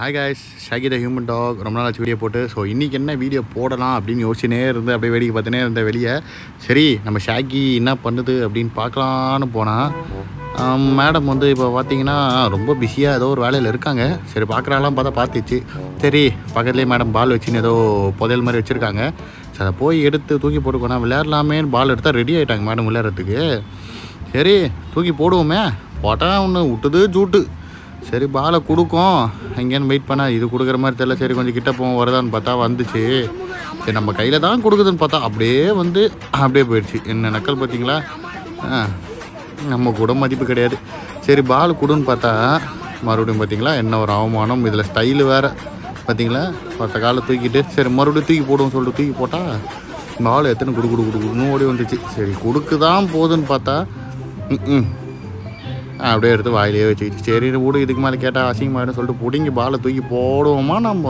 Hi guys Shaggy the human dog ரொம்ப நாளாச்சு video போட்டு ஸோ இன்றைக்கி என்ன வீடியோ போடலாம் அப்படின்னு யோசிச்சுனே இருந்து அப்படியே வேடிக்கை பார்த்துனே இருந்த வெளியே சரி நம்ம ஷாகி என்ன பண்ணுது அப்படின்னு பார்க்கலான்னு போனால் மேடம் வந்து இப்போ பார்த்தீங்கன்னா ரொம்ப பிஸியாக ஏதோ ஒரு வேலையில் இருக்காங்க சரி பார்க்குறாலாம் பார்த்தா பார்த்துச்சு சரி பக்கத்துலேயே மேடம் பால் வச்சுன்னு ஏதோ புதையல் மாதிரி வச்சுருக்காங்க சரி அதை போய் எடுத்து தூக்கி போட்டுக்கோனா விளையாடலாமேன்னு பால் எடுத்தால் ரெடி ஆகிட்டாங்க மேடம் விளையாடுறதுக்கு சரி தூக்கி போடுவோமே போட்டால் ஒன்று விட்டுது ஜூட்டு சரி பாலை கொடுக்கும் எங்கேன்னு வெயிட் பண்ண இது கொடுக்குற மாதிரி தெரியல சரி கொஞ்சம் கிட்ட போவோம் வருதான்னு பார்த்தா வந்துச்சு சரி நம்ம கையில் தான் கொடுக்குதுன்னு பார்த்தா அப்படியே வந்து அப்படியே போயிடுச்சு என்ன நக்கல் பார்த்தீங்களா ஆ, நம்ம கூட மதிப்பு கிடையாது சரி பால் கொடுன்னு பார்த்தா மறுபடியும் பார்த்தீங்களா என்ன ஒரு அவமானம் இதில் ஸ்டைலு வேறு பார்த்தீங்களா பத்த காலை தூக்கிட்டு சரி மறுபடியும் தூக்கி போடுவோம் சொல்லிட்டு தூக்கி போட்டால் பால் எத்தனை குடு குடு குடு குடுன்னு ஓடி வந்துச்சு சரி கொடுக்குதான் போகுதுன்னு பார்த்தா ம் அப்படியே எடுத்து வாயிலேயே வச்சுக்கிச்சு சரி விடு இதுக்கு மேலே கேட்டால் அசிங்கமாயிடும் சொல்லிட்டு பிடிங்கி பாலை தூக்கி போடுவோமா நம்ம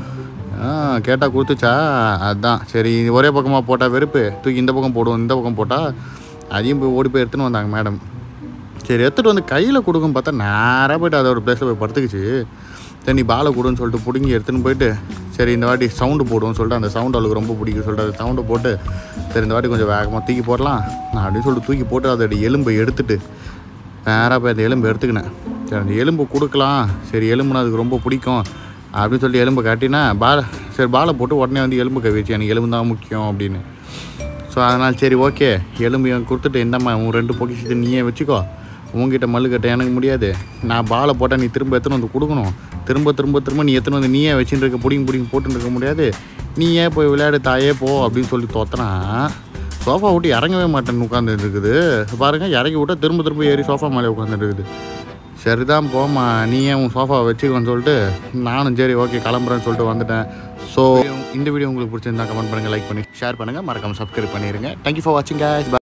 ஆ கேட்டால் கொடுத்துச்சா அதுதான் சரி ஒரே பக்கமாக போட்டால் வெறுப்பு தூக்கி இந்த பக்கம் போடுவோம் இந்த பக்கம் போட்டால் அதையும் போய் ஓடி போய் எடுத்துன்னு வந்தாங்க மேடம் சரி எடுத்துகிட்டு வந்து கையில் கொடுக்கும் பார்த்தா நேராக போயிட்டு அதோட பிளேஸில் போய் படுத்துக்குச்சு சரி நீ பாலை கொடுன்னு சொல்லிட்டு பிடுங்கி எடுத்துன்னு போயிட்டு சரி இந்த வாட்டி சவுண்டு போடுவோம்னு சொல்லிட்டு அந்த சவுண்ட் அவளுக்கு ரொம்ப பிடிக்கும் சொல்லிட்டு அந்த சவுண்டை போட்டு சரி இந்த வாட்டி கொஞ்சம் வேகமாக தூக்கி போடலாம் அப்படின்னு சொல்லிட்டு தூக்கி போட்டு அதோட எலும்பை எடுத்துட்டு நேராக போய் அந்த எலும்பு எடுத்துக்கினேன் சரி அந்த எலும்பு கொடுக்கலாம் சரி எலும்புனா அதுக்கு ரொம்ப பிடிக்கும் அப்படின்னு சொல்லி எலும்பை காட்டினா பாலை சரி பாலை போட்டு உடனே வந்து எலும்பு கவிச்சு எனக்கு எலும்பு தான் முக்கியம் அப்படின்னு ஸோ அதனால் சரி ஓகே எலும்பு எனக்கு கொடுத்துட்டு இந்தம்மா உன் ரெண்டு பொக்கிஷத்தை நீயே வச்சுக்கோ உங்ககிட்ட மல்லு கட்ட எனக்கு முடியாது நான் பாலை போட்டால் நீ திரும்ப எத்தனை வந்து கொடுக்கணும் திரும்ப திரும்ப திரும்ப நீ எத்தனை வந்து நீயே வச்சுட்டு இருக்க பிடிங்க பிடிங்க போட்டுன்னு இருக்க முடியாது நீயே போய் விளையாடு தாயே போ அப்படின்னு சொல்லி தோத்தனா சோஃபா விட்டு இறங்கவே மாட்டேன்னு உட்காந்துட்டு இருக்குது பாருங்கள் இறங்கி விட்டா திரும்ப திரும்ப ஏறி சோஃபா மேலே உட்காந்துட்டு இருக்குது சரிதான் போம்மா நீ ஏன் உன் சோஃபா வச்சுக்கோன்னு சொல்லிட்டு நானும் சரி ஓகே கிளம்புறேன்னு சொல்லிட்டு வந்துட்டேன் ஸோ இந்த வீடியோ உங்களுக்கு பிடிச்சிருந்தா கமெண்ட் பண்ணுங்கள் லைக் பண்ணி ஷேர் பண்ணுங்கள் மறக்காம சப்ஸ்கிரைப் பண்ணிடுங்க தேங்க்யூ ஃபார் வாட்சிங் guys Bye.